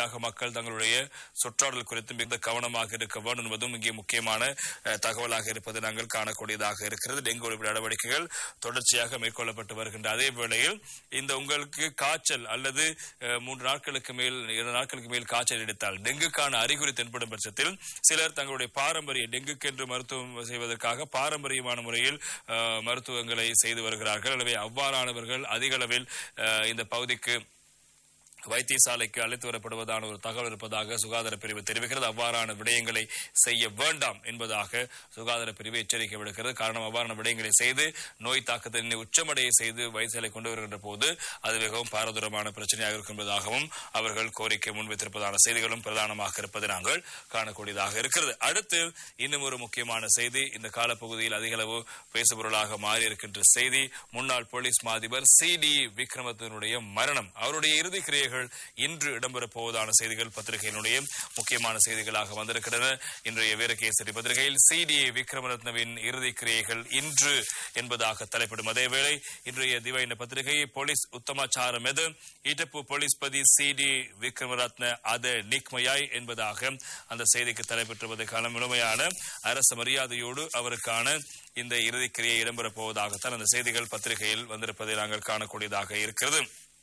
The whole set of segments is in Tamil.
தொடர்ச்சியாக மக்கள் தங்களுடைய சுற்றாடல் குறித்து மிகுந்த கவனமாக இருக்க வேண்டும் என்பதும் இங்கே முக்கியமான அஹ், தகவலாக இருப்பதை நாங்கள் காணக்கூடியதாக இருக்கிறது டெங்கு ஒழிப்பு நடவடிக்கைகள் தொடர்ச்சியாக மேற்கொள்ளப்பட்டு வருகின்ற அதே வேளையில் இந்த உங்களுக்கு காய்ச்சல் அல்லது அஹ், மூன்று நாட்களுக்கு மேல் இரண்டு நாட்களுக்கு மேல் காய்ச்சல் எடுத்தால் டெங்குக்கான அறிகுறி தென்படும் பட்சத்தில் சிலர் தங்களுடைய பாரம்பரிய டெங்குக்கென்று மருத்துவம் செய்வதற்காக பாரம்பரியமான முறையில் அஹ், மருத்துவங்களை செய்து வருகிறார்கள் எனவே அவ்வாறானவர்கள் அதிக அளவில் அஹ், இந்த பகுதிக்கு வைத்தியசாலைக்கு அழைத்து வரப்படுவதான ஒரு தகவல் இருப்பதாக சுகாதார பிரிவு தெரிவிக்கிறது அவ்வாறான விடயங்களை செய்ய வேண்டாம் என்பதாக சுகாதார பிரிவு எச்சரிக்கை விடுக்கிறது காரணம் அவ்வாறான விடயங்களை செய்து நோய் தாக்கத்தை இன்னும் உச்சமடைய செய்து வைத்தியசாலை கொண்டு வருகின்ற போது அது மிகவும் பாரதூரமான பிரச்சனையாக இருக்கும் என்பதாகவும் அவர்கள் கோரிக்கை முன்வைத்திருப்பதான செய்திகளும் பிரதானமாக இருப்பதை நாங்கள் காணக்கூடியதாக இருக்கிறது அடுத்து இன்னும் ஒரு முக்கியமான செய்தி இந்த காலப்பகுதியில் அதிக அளவு பேசுபொருளாக மாறி இருக்கின்ற செய்தி முன்னாள் போலீஸ் மாதிபர் சி டி விக்ரமத்தினுடைய மரணம் அவருடைய இறுதி கிரியைகள் இன்று இடம்பெறப் போவதான செய்திகள் பத்திரிகையினுடைய முக்கியமான செய்திகளாக வந்திருக்கின்றன இன்றைய வீரகேசரி பத்திரிகையில் சி டி விக்ரமரத்னவின் இறுதி கிரியைகள் இன்று என்பதாக தலைப்பிடும் அதேவேளை இன்றைய திவைன பத்திரிகை போலீஸ் உத்தமாச்சாரம் எது ஈட்டப்பு போலீஸ் பதி சி டி விக்ரமரத்ன அது நிக்மயாய் என்பதாக அந்த செய்திக்கு தலைப்பெற்றுவதற்கான முழுமையான அரசு மரியாதையோடு அவருக்கான இந்த இறுதிக்கிரியை இடம்பெறப் போவதாகத்தான் அந்த செய்திகள் பத்திரிகையில் வந்திருப்பதை நாங்கள் காணக்கூடியதாக இருக்கிறது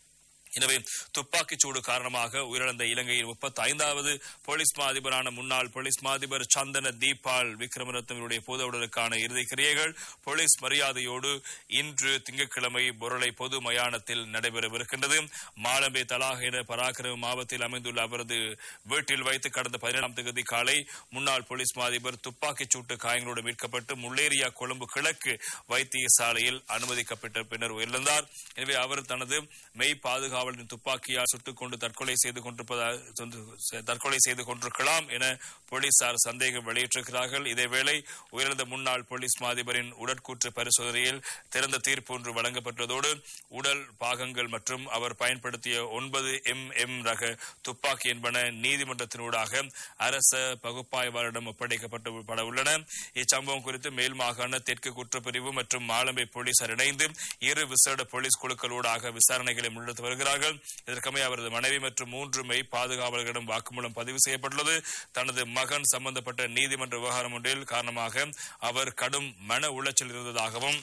எனவே துப்பாக்கிச் சூடு காரணமாக உயிரிழந்த இலங்கையின் முப்பத்தி ஐந்தாவது போலீஸ் மா அதிபரான முன்னாள் போலீஸ் மா அதிபர் சந்தன தீபால் விக்ரமரத்னவினுடைய பொதுவுடலுக்கான இறுதி கிரியைகள் போலீஸ் மரியாதையோடு இன்று திங்கட்கிழமை பொருளை பொது மயானத்தில் நடைபெறவிருக்கின்றது மாலம்பே தலாக என பராக்கிரம மாவட்டத்தில் அமைந்துள்ள அவரது வீட்டில் வைத்து கடந்த பதினேழாம் தேதி காலை முன்னாள் போலீஸ் மா அதிபர் துப்பாக்கிச் சூட்டு காயங்களோடு மீட்கப்பட்டு முள்ளேரியா கொழும்பு கிழக்கு வைத்தியசாலையில் அனுமதிக்கப்பட்ட பின்னர் உயிரிழந்தார் எனவே அவர் தனது மெய் பாதுகாவலரின் துப்பாக்கியால் சுட்டுக் கொண்டு தற்கொலை செய்து கொண்டிருப்பதாக சொந்த- தற்கொலை செய்து கொண்டிருக்கலாம் என போலீசார் சந்தேகம் வெளியிட்டிருக்கிறார்கள் இதேவேளை உயிரிழந்த முன்னாள் போலீஸ் மாதிபரின் உடற்கூற்று பரிசோதனையில் திறந்த தீர்ப்பு ஒன்று வழங்கப்பட்டதோடு உடல் பாகங்கள் மற்றும் அவர் பயன்படுத்திய ஒன்பது எம் எம் ரக துப்பாக்கி என்பன நீதிமன்றத்தினூடாக அரச பகுப்பாய்வாளரிடம் ஒப்படைக்கப்பட்டு பட உள்ளன இச்சம்பவம் குறித்து மேல் மாகாண தெற்கு குற்றப்பிரிவு மற்றும் மாலம்பை போலீசார் இணைந்து இரு விசேட போலீஸ் குழுக்களூடாக விசாரணைகளை முன்னெடுத்து வருகிறார்கள் இதற்கமைய அவரது மனைவி மற்றும் மூன்று மெய் பாதுகாவலர்களிடம் வாக்குமூலம் பதிவு செய்யப்பட்டுள்ளது தனது மகன் சம்பந்தப்பட்ட நீதிமன்ற விவகாரம் ஒன்றில் காரணமாக அவர் கடும் மன உளைச்சல் இருந்ததாகவும்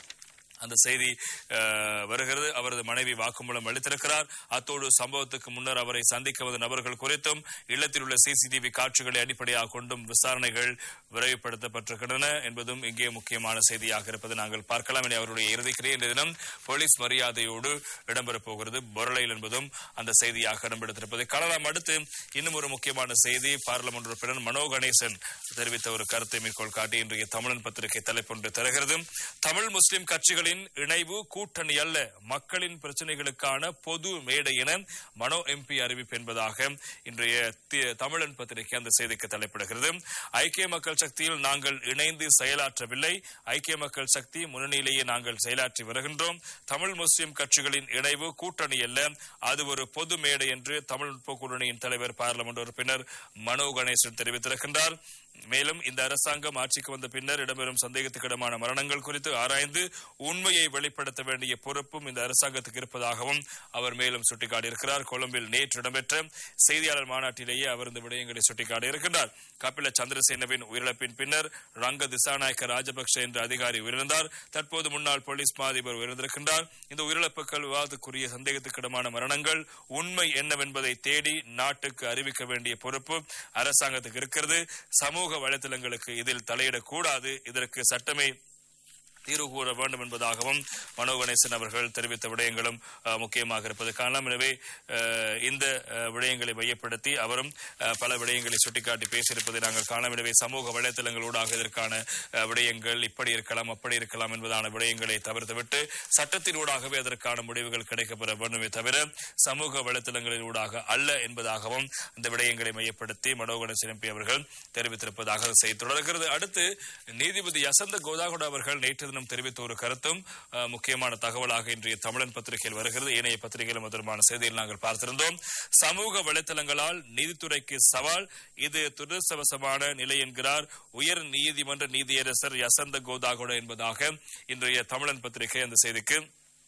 அந்த செய்தி அஹ், வருகிறது அவரது மனைவி வாக்குமூலம் அளித்திருக்கிறார் அத்தோடு சம்பவத்துக்கு முன்னர் அவரை சந்திக்க வந்த நபர்கள் குறித்தும் இல்லத்தில் உள்ள சிசிடிவி காட்சிகளை அடிப்படையாக கொண்டும் விசாரணைகள் விரைவுபடுத்தப்பட்டிருக்கின்றன என்பதும் இங்கே முக்கியமான செய்தியாக இருப்பதை நாங்கள் பார்க்கலாம் என அவருடைய இறுதிக்கிரைய இந்த தினம் போலீஸ் மரியாதையோடு இடம்பெறப் போகிறது பொருளையில் என்பதும் அந்த செய்தியாக இடம்பெடுத்திருப்பதை காணலாம் அடுத்து இன்னும் ஒரு முக்கியமான செய்தி பாராளுமன்ற உறுப்பினர் மனோ கணேசன் தெரிவித்த ஒரு கருத்தை மேற்கோள் காட்டி இன்றைய தமிழன் பத்திரிகை தலைப்பொன்று தருகிறது தமிழ் முஸ்லிம் கட்சிகளின் இணைவு கூட்டணி அல்ல மக்களின் பிரச்சனைகளுக்கான பொது மேடை என மனோ எம்பி அறிவிப்பு என்பதாக இன்றைய தி- தமிழன் பத்திரிகை அந்த செய்திக்கு தலைப்பிடுகிறது ஐக்கிய மக்கள் சக்தியில் நாங்கள் இணைந்து செயலாற்றவில்லை ஐக்கிய மக்கள் சக்தி முன்னணியிலேயே நாங்கள் செயலாற்றி வருகின்றோம் தமிழ் முஸ்லிம் கட்சிகளின் இணைவு கூட்டணி அல்ல அது ஒரு பொது மேடை என்று தமிழ் முற்போக்கு கூட்டணியின் தலைவர் பாராளுமன்ற உறுப்பினர் மனோ கணேசன் தெரிவித்திருக்கின்றார் மேலும் இந்த அரசாங்கம் ஆட்சிக்கு வந்த பின்னர் இடம்பெறும் சந்தேகத்துக்கிடமான மரணங்கள் குறித்து ஆராய்ந்து உண்மையை வெளிப்படுத்த வேண்டிய பொறுப்பும் இந்த அரசாங்கத்துக்கு இருப்பதாகவும் அவர் மேலும் சுட்டிக்காட்டியிருக்கிறார் கொழும்பில் நேற்று இடம்பெற்ற செய்தியாளர் மாநாட்டிலேயே அவர் இந்த விடயங்களை சுட்டிக்காட்டியிருக்கின்றார் கபில சந்திரசேனவின் உயிரிழப்பின் பின்னர் ரங்க திசாநாயக்க ராஜபக்ஷ என்ற அதிகாரி உயிரிழந்தார் தற்போது முன்னாள் போலீஸ் மா அதிபர் உயிரிழந்திருக்கின்றார் இந்த உயிரிழப்புகள் விவாதத்துக்குரிய சந்தேகத்துக்கிடமான மரணங்கள் உண்மை என்னவென்பதை தேடி நாட்டுக்கு அறிவிக்க வேண்டிய பொறுப்பு அரசாங்கத்துக்கு இருக்கிறது சமூக வலைதளங்களுக்கு இதில் தலையிடக்கூடாது இதற்கு சட்டமே தீர்வு கூற வேண்டும் என்பதாகவும் மனோ கணேசன் அவர்கள் தெரிவித்த விடயங்களும் அஹ், முக்கியமாக இருப்பது காணலாம் எனவே அஹ், இந்த அஹ், விடயங்களை மையப்படுத்தி அவரும் அஹ், பல விடயங்களை சுட்டிக்காட்டி பேசியிருப்பதை நாங்கள் காணலாம் எனவே சமூக வலைதளங்களூடாக இதற்கான அஹ், விடயங்கள் இப்படி இருக்கலாம் அப்படி இருக்கலாம் என்பதான விடயங்களை தவிர்த்துவிட்டு சட்டத்தினூடாகவே அதற்கான முடிவுகள் கிடைக்கப்பெற வேண்டுமே தவிர சமூக வலைதளங்களினூடாக அல்ல என்பதாகவும் இந்த விடயங்களை மையப்படுத்தி மனோ கணேசன் எம்பி அவர்கள் தெரிவித்திருப்பதாக செய்தி தொடர்கிறது அடுத்து நீதிபதி யசந்த கோதாகுட அவர்கள் நேற்று தினம் தெரிவித்த ஒரு கருத்தும் அஹ், முக்கியமான தகவலாக இன்றைய தமிழன் பத்திரிகையில் வருகிறது ஏனைய பத்திரிகையிலும் அதற்கான செய்தியில் நாங்கள் பார்த்திருந்தோம் சமூக வலைத்தளங்களால் நீதித்துறைக்கு சவால் இது துரசவசமான நிலை என்கிறார் உயர் நீதிமன்ற நீதியரசர் யசந்த கோதாகுட என்பதாக இன்றைய தமிழன் பத்திரிகை அந்த செய்திக்கு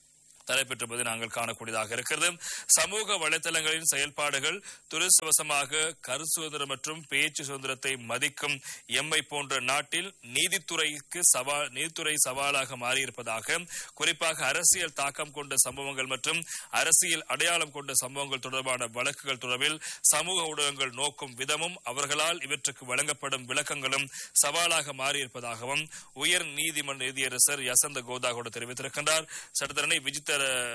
தலைப்பெற்றிருப்பதை நாங்கள் காணக்கூடியதாக இருக்கிறது சமூக வலைதளங்களின் செயல்பாடுகள் துரதிருஷ்டவசமாக கரு சுதந்திரம் மற்றும் பேச்சு சுதந்திரத்தை மதிக்கும் எம்மை போன்ற நாட்டில் நீதித்துறைக்கு சவால் நீதித்துறை சவாலாக மாறியிருப்பதாக குறிப்பாக அரசியல் தாக்கம் கொண்ட சம்பவங்கள் மற்றும் அரசியல் அடையாளம் கொண்ட சம்பவங்கள் தொடர்பான வழக்குகள் தொடர்பில் சமூக ஊடகங்கள் நோக்கும் விதமும் அவர்களால் இவற்றுக்கு வழங்கப்படும் விளக்கங்களும் சவாலாக மாறியிருப்பதாகவும் உயர் நீதிமன்ற நீதியரசர் யசந்த கோதாகோடு தெரிவித்திருக்கின்றார் சட்டத்தரணி விஜித்தர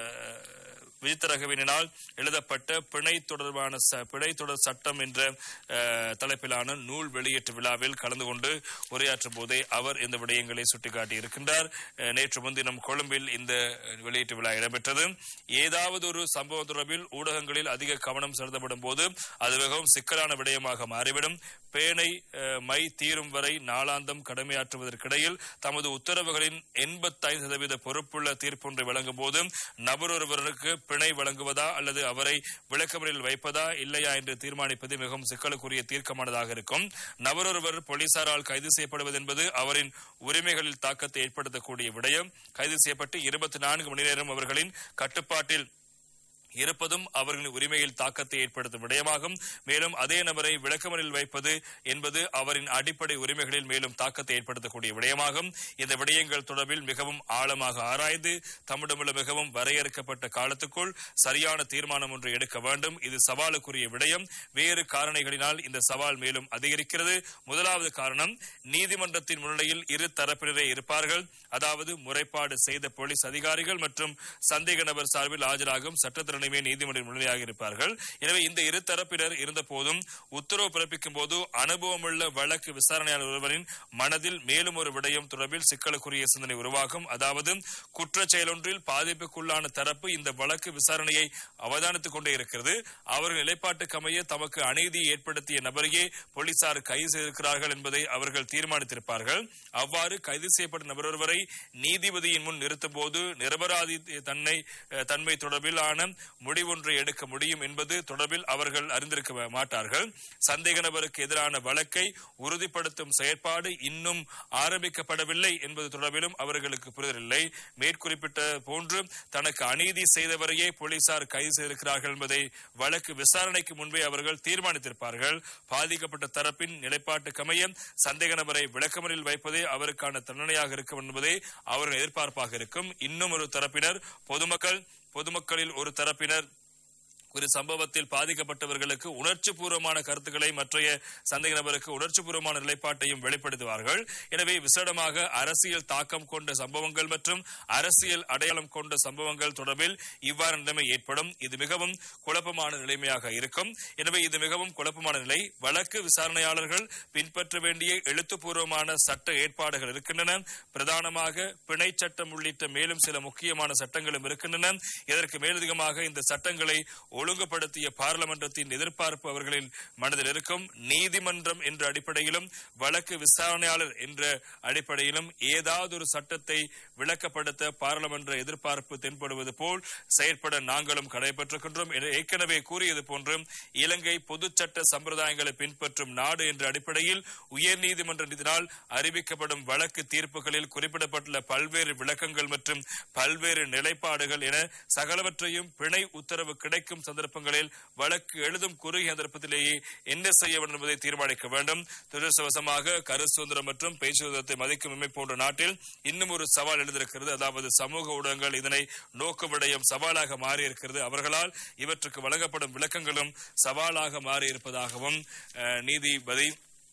விஜித்தரகவினால் எழுதப்பட்ட பிணை தொடர்பான ச- பிணை தொடர் சட்டம் என்ற அஹ், தலைப்பிலான நூல் வெளியீட்டு விழாவில் கலந்து கொண்டு உரையாற்றும் போதே அவர் இந்த விடயங்களை சுட்டிக்காட்டியிருக்கின்றார் அஹ், நேற்று முன்தினம் கொழும்பில் இந்த வெளியீட்டு விழா இடம்பெற்றது ஏதாவது ஒரு சம்பவம் தொடர்பில் ஊடகங்களில் அதிக கவனம் செலுத்தப்படும் போது அது மிகவும் சிக்கலான விடயமாக மாறிவிடும் பேணை அஹ், மை தீரும் வரை நாளாந்தம் கடமையாற்றுவதற்கிடையில் தமது உத்தரவுகளின் எண்பத்தைந்து சதவீத பொறுப்புள்ள தீர்ப்பொன்றை வழங்கும் போது நபர் ஒருவருக்கு பிணை வழங்குவதா அல்லது அவரை விளக்கமறில் வைப்பதா இல்லையா என்று தீர்மானிப்பது மிகவும் சிக்கலுக்குரிய தீர்க்கமானதாக இருக்கும் நபர் ஒருவர் போலீசாரால் கைது செய்யப்படுவது என்பது அவரின் உரிமைகளில் தாக்கத்தை ஏற்படுத்தக்கூடிய விடயம் கைது செய்யப்பட்டு இருபத்தி நான்கு மணி நேரம் அவர்களின் கட்டுப்பாட்டில் இருப்பதும் அவர்களின் உரிமையில் தாக்கத்தை ஏற்படுத்தும் விடயமாகும் மேலும் அதே நபரை விளக்கமறில் வைப்பது என்பது அவரின் அடிப்படை உரிமைகளில் மேலும் தாக்கத்தை ஏற்படுத்தக்கூடிய விடயமாகும் இந்த விடயங்கள் தொடர்பில் மிகவும் ஆழமாக ஆராய்ந்து தம்மிடமுள்ள மிகவும் வரையறுக்கப்பட்ட காலத்துக்குள் சரியான தீர்மானம் ஒன்று எடுக்க வேண்டும் இது சவாலுக்குரிய விடயம் வேறு காரணிகளினால் இந்த சவால் மேலும் அதிகரிக்கிறது முதலாவது காரணம் நீதிமன்றத்தின் முன்னிலையில் இரு தரப்பினரே இருப்பார்கள் அதாவது முறைப்பாடு செய்த போலீஸ் அதிகாரிகள் மற்றும் சந்தேக நபர் சார்பில் ஆஜராகும் சட்டத்திறனைமே நீதிமன்ற முன்னிலையாக இருப்பார்கள் எனவே இந்த இரு தரப்பினர் இருந்த போதும் உத்தரவு பிறப்பிக்கும் போது அனுபவமுள்ள வழக்கு விசாரணையாளர் ஒருவரின் மனதில் மேலும் ஒரு விடயம் தொடர்பில் சிக்கலுக்குரிய சிந்தனை உருவாகும் அதாவது குற்றச் செயலொன்றில் பாதிப்புக்குள்ளான தரப்பு இந்த வழக்கு விசாரணையை அவதானித்துக் கொண்டே இருக்கிறது அவர்கள் நிலைப்பாட்டுக்கு அமைய தமக்கு அநீதியை ஏற்படுத்திய நபரையே போலீசார் கைது செய்திருக்கிறார்கள் என்பதை அவர்கள் தீர்மானித்திருப்பார்கள் அவ்வாறு கைது செய்யப்பட்ட நபர் ஒருவரை நீதிபதியின் முன் நிறுத்தும் போது நிரபராதி தன்னை அஹ், தன்மை தொடர்பிலான முடிவொன்றை எடுக்க முடியும் என்பது தொடர்பில் அவர்கள் அறிந்திருக்க மாட்டார்கள் சந்தேக நபருக்கு எதிரான வழக்கை உறுதிப்படுத்தும் செயற்பாடு இன்னும் ஆரம்பிக்கப்படவில்லை என்பது தொடர்பிலும் அவர்களுக்கு புரிதலில்லை மேற்குறிப்பிட்ட போன்று தனக்கு அநீதி செய்தவரையே போலீசார் கைது செய்திருக்கிறார்கள் என்பதை வழக்கு விசாரணைக்கு முன்பே அவர்கள் தீர்மானித்திருப்பார்கள் பாதிக்கப்பட்ட தரப்பின் நிலைப்பாட்டுக்கமைய சந்தேக நபரை விளக்கமறில் வைப்பதே அவருக்கான தண்டனையாக இருக்கும் என்பதே அவர்கள் எதிர்பார்ப்பாக இருக்கும் இன்னும் ஒரு தரப்பினர் பொதுமக்கள் பொதுமக்களில் ஒரு தரப்பினர் ஒரு சம்பவத்தில் பாதிக்கப்பட்டவர்களுக்கு உணர்ச்சி பூர்வமான கருத்துக்களை மற்றைய சந்தேக நபருக்கு உணர்ச்சி பூர்வமான நிலைப்பாட்டையும் வெளிப்படுத்துவார்கள் எனவே விசேடமாக அரசியல் தாக்கம் கொண்ட சம்பவங்கள் மற்றும் அரசியல் அடையாளம் கொண்ட சம்பவங்கள் தொடர்பில் இவ்வாறு நிலைமை ஏற்படும் இது மிகவும் குழப்பமான நிலைமையாக இருக்கும் எனவே இது மிகவும் குழப்பமான நிலை வழக்கு விசாரணையாளர்கள் பின்பற்ற வேண்டிய எழுத்துப்பூர்வமான சட்ட ஏற்பாடுகள் இருக்கின்றன பிரதானமாக பிணை சட்டம் உள்ளிட்ட மேலும் சில முக்கியமான சட்டங்களும் இருக்கின்றன இதற்கு மேலதிகமாக இந்த சட்டங்களை ஒழுங்குபடுத்திய பாராளுமன்றத்தின் எதிர்பார்ப்பு அவர்களின் மனதில் இருக்கும் நீதிமன்றம் என்ற அடிப்படையிலும் வழக்கு விசாரணையாளர் என்ற அடிப்படையிலும் ஏதாவது ஒரு சட்டத்தை விளக்கப்படுத்த பாராளுமன்ற எதிர்பார்ப்பு தென்படுவது போல் செயற்பட நாங்களும் கடைபெற்றிருக்கின்றோம் என ஏற்கனவே கூறியது போன்று இலங்கை பொதுச் சட்ட சம்பிரதாயங்களை பின்பற்றும் நாடு என்ற அடிப்படையில் உயர்நீதிமன்றத்தினால் அறிவிக்கப்படும் வழக்கு தீர்ப்புகளில் குறிப்பிடப்பட்டுள்ள பல்வேறு விளக்கங்கள் மற்றும் பல்வேறு நிலைப்பாடுகள் என சகலவற்றையும் பிணை உத்தரவு கிடைக்கும் சந்தர்ப்பங்களில் வழக்கு எழுதும் குறுகிய சந்தர்ப்பத்திலேயே என்ன செய்ய வேண்டும் என்பதை தீர்மானிக்க வேண்டும் துரதிருஷ்டவசமாக கரு சுதந்திரம் மற்றும் பேச்சு சுதந்திரத்தை மதிக்கும் இமை போன்ற நாட்டில் இன்னும் ஒரு சவால் எழுந்திருக்கிறது அதாவது சமூக ஊடகங்கள் இதனை நோக்கு விடயம் சவாலாக மாறியிருக்கிறது அவர்களால் இவற்றுக்கு வழங்கப்படும் விளக்கங்களும் சவாலாக மாறியிருப்பதாகவும் அஹ், நீதிபதி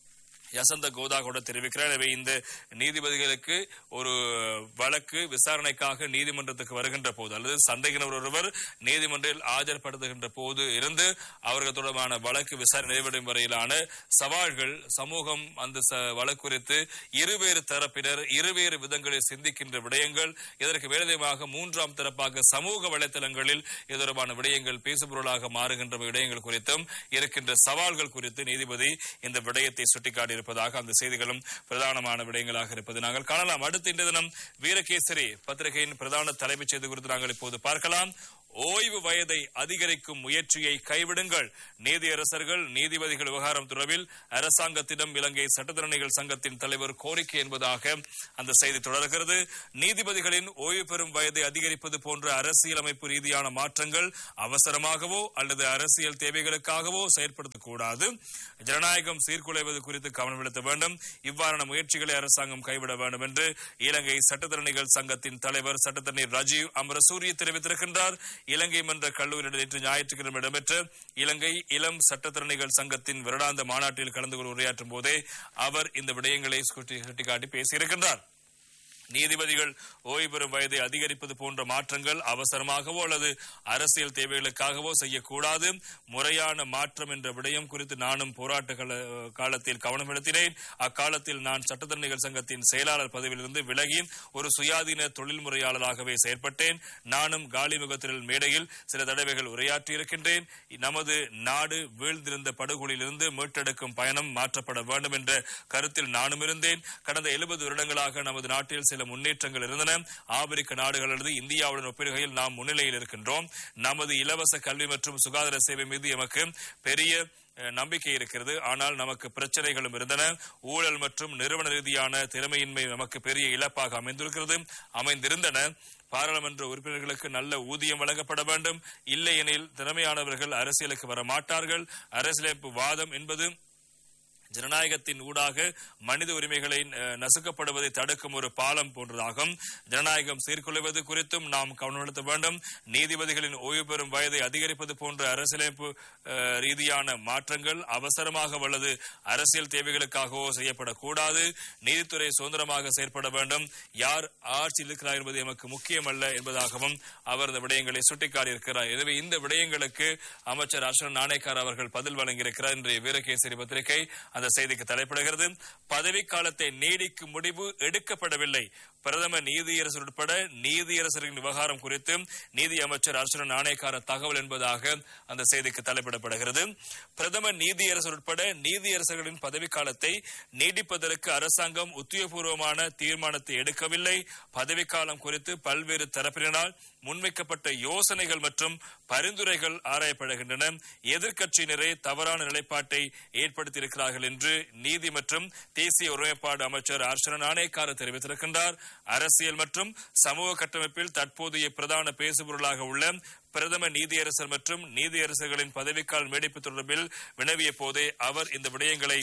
யசந்த கோதா கூட தெரிவிக்கிறார் எனவே இந்த நீதிபதிகளுக்கு ஒரு வழக்கு விசாரணைக்காக நீதிமன்றத்துக்கு வருகின்ற போது அல்லது சந்தேகினர் ஒருவர் நீதிமன்றில் ஆஜர்படுத்துகின்ற போது இருந்து அவர்கள் தொடர்பான வழக்கு விசாரணை நிறைவடையும் வரையிலான சவால்கள் சமூகம் அந்த ச- வழக்கு குறித்து இருவேறு தரப்பினர் இருவேறு விதங்களில் சிந்திக்கின்ற விடயங்கள் இதற்கு மேலதிகமாக மூன்றாம் தரப்பாக சமூக வலைத்தளங்களில் இது தொடர்பான விடயங்கள் பேசுபொருளாக மாறுகின்ற விடயங்கள் குறித்தும் இருக்கின்ற சவால்கள் குறித்து நீதிபதி இந்த விடயத்தை சுட்டிக்காட்டியிருப்பதாக அந்த செய்திகளும் பிரதானமான விடயங்களாக இருப்பது நாங்கள் காணலாம் அடுத்த இன்றைய தினம் வீரகேசரி பத்திரிகையின் பிரதான தலைமைச் செய்தி குறித்து நாங்கள் இப்போது பார்க்கலாம் ஓய்வு வயதை அதிகரிக்கும் முயற்சியை கைவிடுங்கள் நீதியரசர்கள் நீதிபதிகள் விவகாரம் தொடர்பில் அரசாங்கத்திடம் இலங்கை சட்டத்தரணிகள் சங்கத்தின் தலைவர் கோரிக்கை என்பதாக அந்த செய்தி தொடர்கிறது நீதிபதிகளின் ஓய்வு பெறும் வயதை அதிகரிப்பது போன்ற அரசியலமைப்பு ரீதியான மாற்றங்கள் அவசரமாகவோ அல்லது அரசியல் தேவைகளுக்காகவோ செயற்படுத்தக்கூடாது ஜனநாயகம் சீர்குலைவது குறித்து கவனம் செலுத்த வேண்டும் இவ்வாறான முயற்சிகளை அரசாங்கம் கைவிட வேண்டும் என்று இலங்கை சட்டத்தரணிகள் சங்கத்தின் தலைவர் சட்டத்தரணி ராஜீவ் அமரசூரிய தெரிவித்திருக்கின்றார் இலங்கை மன்ற கல்லூரியில் நேற்று ஞாயிற்றுக்கிழமை இடம்பெற்ற இலங்கை இளம் சட்டத்தரணிகள் சங்கத்தின் வருடாந்த மாநாட்டில் கலந்து கொண்டு உரையாற்றும் போதே அவர் இந்த விடயங்களை சுட்டி- சுட்டிக்காட்டி பேசியிருக்கின்றார் நீதிபதிகள் ஓய்வு பெறும் வயதை அதிகரிப்பது போன்ற மாற்றங்கள் அவசரமாகவோ அல்லது அரசியல் தேவைகளுக்காகவோ செய்யக்கூடாது முறையான மாற்றம் என்ற விடயம் குறித்து நானும் போராட்ட கால- காலத்தில் கவனம் செலுத்தினேன் அக்காலத்தில் நான் சட்டத்தரணிகள் சங்கத்தின் செயலாளர் பதவியிலிருந்து விலகி ஒரு சுயாதீன தொழில் முறையாளராகவே செயற்பட்டேன் நானும் காலிமுகத்திரல் மேடையில் சில தடவைகள் உரையாற்றியிருக்கின்றேன் நமது நாடு வீழ்ந்திருந்த படுகொலியிலிருந்து மீட்டெடுக்கும் பயணம் மாற்றப்பட வேண்டும் என்ற கருத்தில் நானும் இருந்தேன் கடந்த எழுபது வருடங்களாக நமது நாட்டில் சில முன்னேற்றங்கள் இருந்தன ஆப்பிரிக்க நாடுகள் அல்லது இந்தியாவுடன் ஒப்பிடுகையில் நாம் முன்னிலையில் இருக்கின்றோம் நமது இலவச கல்வி மற்றும் சுகாதார சேவை மீது எமக்கு பெரிய அஹ், நம்பிக்கை இருக்கிறது ஆனால் நமக்கு பிரச்சனைகளும் இருந்தன ஊழல் மற்றும் நிறுவன ரீதியான திறமையின்மை நமக்கு பெரிய இழப்பாக அமைந்திருக்கிறது அமைந்திருந்தன பாராளுமன்ற உறுப்பினர்களுக்கு நல்ல ஊதியம் வழங்கப்பட வேண்டும் இல்லையெனில் திறமையானவர்கள் அரசியலுக்கு வர மாட்டார்கள் அரசியலமைப்பு வாதம் என்பது ஜனநாயகத்தின் ஊடாக மனித உரிமைகளை அஹ், நசுக்கப்படுவதை தடுக்கும் ஒரு பாலம் போன்றதாகும் ஜனநாயகம் சீர்குலைவது குறித்தும் நாம் கவனம் செலுத்த வேண்டும் நீதிபதிகளின் ஓய்வு பெறும் வயதை அதிகரிப்பது போன்ற அரசியலமைப்பு அஹ், ரீதியான மாற்றங்கள் அவசரமாக அல்லது அரசியல் தேவைகளுக்காகவோ செய்யப்படக்கூடாது நீதித்துறை சுதந்திரமாக செயற்பட வேண்டும் யார் ஆட்சியில் இருக்கிறார் என்பது எமக்கு முக்கியமல்ல என்பதாகவும் அவர் இந்த விடயங்களை சுட்டிக்காட்டியிருக்கிறார் எனவே இந்த விடயங்களுக்கு அமைச்சர் அர்ஷன் நாணேக்கார் அவர்கள் பதில் வழங்கியிருக்கிறார் இன்றைய வீரகேசரி பத்திரிகை அந்த செய்திக்கு தலைப்படுகிறது பதவிக்காலத்தை நீடிக்கும் முடிவு எடுக்கப்படவில்லை பிரதம நீதியரசர் உட்பட நீதியரசரின் விவகாரம் குறித்து நீதி அமைச்சர் அர்ச்சன நாணயக்கார தகவல் என்பதாக அந்த செய்திக்கு தலைப்பிடப்படுகிறது பிரதம நீதியரசர் உட்பட நீதியரசர்களின் பதவிக்காலத்தை நீடிப்பதற்கு அரசாங்கம் உத்தியோகபூர்வமான தீர்மானத்தை எடுக்கவில்லை பதவிக்காலம் குறித்து பல்வேறு தரப்பினரால் முன்வைக்கப்பட்ட யோசனைகள் மற்றும் பரிந்துரைகள் ஆராயப்படுகின்றன எதிர்க்கட்சியினரே தவறான நிலைப்பாட்டை ஏற்படுத்தியிருக்கிறார்கள் என்று நீதி மற்றும் தேசிய ஒருமைப்பாடு அமைச்சர் அர்ச்சன நாணயக்கார தெரிவித்திருக்கின்றார் அரசியல் மற்றும் சமூக கட்டமைப்பில் தற்போதைய பிரதான பேசுபொருளாக உள்ள பிரதம நீதியரசர் மற்றும் நீதியரசர்களின் பதவிக்கால் நீடிப்பு தொடர்பில் வினவிய போதே அவர் இந்த விடயங்களை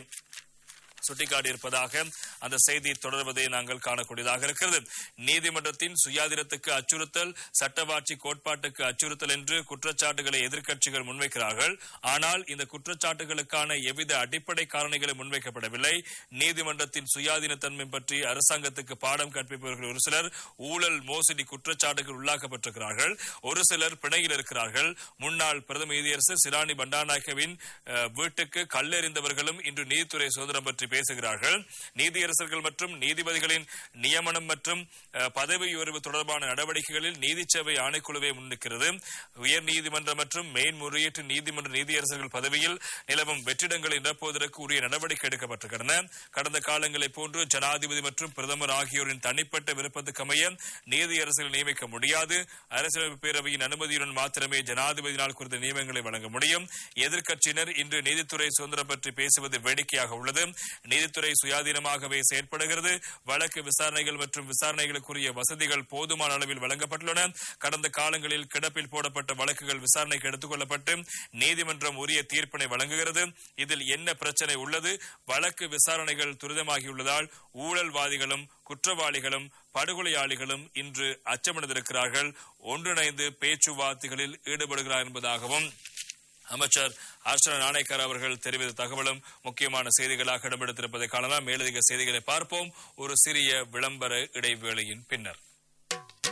சுட்டிக்காட்டியிருப்பதாக அந்த செய்தி தொடர்வதை நாங்கள் காணக்கூடியதாக இருக்கிறது நீதிமன்றத்தின் சுயாதீனத்துக்கு அச்சுறுத்தல் சட்டவாட்சி கோட்பாட்டுக்கு அச்சுறுத்தல் என்று குற்றச்சாட்டுகளை எதிர்க்கட்சிகள் முன்வைக்கிறார்கள் ஆனால் இந்த குற்றச்சாட்டுகளுக்கான எவ்வித அடிப்படை காரணிகளும் முன்வைக்கப்படவில்லை நீதிமன்றத்தின் சுயாதீனத்தன்மை பற்றி அரசாங்கத்துக்கு பாடம் கற்பிப்பவர்கள் ஒரு சிலர் ஊழல் மோசடி குற்றச்சாட்டுகள் உள்ளாக்கப்பட்டிருக்கிறார்கள் ஒரு சிலர் பிணையில் இருக்கிறார்கள் முன்னாள் பிரதம நீதியரசர் சிராணி பண்டாநாயகவின் அஹ், வீட்டுக்கு கல்லெறிந்தவர்களும் இன்று நீதித்துறை சுதந்திரம் பற்றி பேசுகிறார்கள் நீதியரசர்கள் மற்றும் நீதிபதிகளின் நியமனம் மற்றும் அஹ், பதவி உயர்வு தொடர்பான நடவடிக்கைகளில் நீதி சேவை ஆணைக்குழுவை முன்னிக்கிறது உயர் நீதிமன்றம் மற்றும் மேன்முறையீட்டு நீதிமன்ற நீதியரசர்கள் பதவியில் நிலவும் வெற்றிடங்களை நிரப்புவதற்கு உரிய நடவடிக்கை எடுக்கப்பட்டிருக்கின்றன கடந்த காலங்களைப் போன்று ஜனாதிபதி மற்றும் பிரதமர் ஆகியோரின் தனிப்பட்ட விருப்பத்துக்கு அமைய நீதியரசர்கள் நியமிக்க முடியாது அரசியலமைப்பு பேரவையின் அனுமதியுடன் மாத்திரமே ஜனாதிபதியினால் குறித்த நியமனங்களை வழங்க முடியும் எதிர்க்கட்சியினர் இன்று நீதித்துறை சுதந்திரம் பற்றி பேசுவது வேடிக்கையாக உள்ளது நீதித்துறை சுயாதீனமாகவே செயற்படுகிறது வழக்கு விசாரணைகள் மற்றும் விசாரணைகளுக்குரிய வசதிகள் போதுமான அளவில் வழங்கப்பட்டுள்ளன கடந்த காலங்களில் கிடப்பில் போடப்பட்ட வழக்குகள் விசாரணைக்கு எடுத்துக் கொள்ளப்பட்டு நீதிமன்றம் உரிய தீர்ப்பினை வழங்குகிறது இதில் என்ன பிரச்சனை உள்ளது வழக்கு விசாரணைகள் துரிதமாகியுள்ளதால் ஊழல்வாதிகளும் குற்றவாளிகளும் படுகொலையாளிகளும் இன்று அச்சமடைந்திருக்கிறார்கள் ஒன்றிணைந்து பேச்சுவார்த்தைகளில் ஈடுபடுகிறார் என்பதாகவும் அமைச்சர் அர்ச்சனா நாணயக்கர் அவர்கள் தெரிவித்த தகவலும் முக்கியமான செய்திகளாக இடம்பெடுத்திருப்பதை காணலாம் மேலதிக செய்திகளை பார்ப்போம் ஒரு சிறிய விளம்பர இடைவேளையின் பின்னர்